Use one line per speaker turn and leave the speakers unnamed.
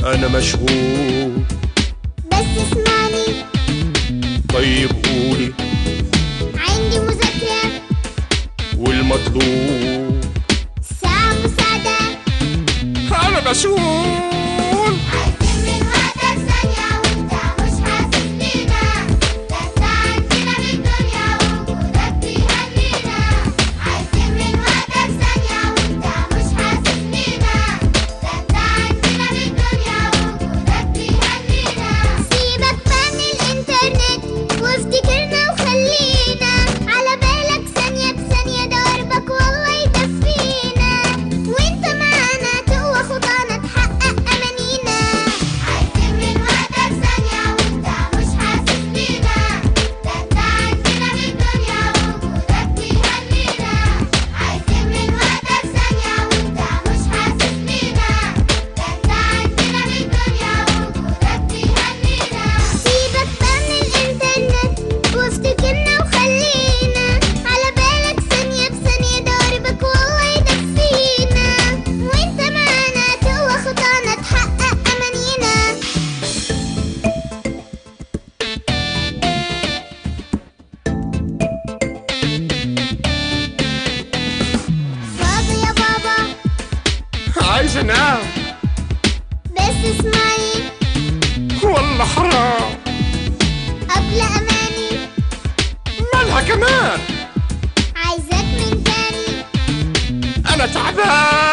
انا مشغول
بس اسمعني
طيب قولي
عندي مذاكرة
والمطلوب
ساعة مساعدة
انا مسؤول
عايزين من وقتك ثانية وانت مش حاسس بينا ده انت عندنا بالدنيا وجودك بيهنينا عايزين من وقتك ثانية وانت مش حاسس بينا ده انت عندنا بالدنيا وجودك بيهنينا سيبك بقى من الانترنت وافتكرنا وخلينا على بالك ثانية بثانية ده قربك والله يدفينا وانت معانا تقوى خطانا تحقق امانينا عايزين من وقتك ثانية وانت مش حاسس بينا ده انت عندنا بالدنيا وجودك بيهنينا عايزين من وقتك ثانية وانت مش حاسس بينا ده انت عندنا بالدنيا وجودك بيهنينا سيبك بقى من الانترنت وافتكرنا وخلينا على بالك ثانية بثانية ده قربك والله يدفينا وانت معانا تقوى خطانا تحقق امانينا فاضي يا بابا
عايز انام
بس اسمعي
والله حرام
قبل اماني
مالها كمان
عايزاك من تاني
انا تعبان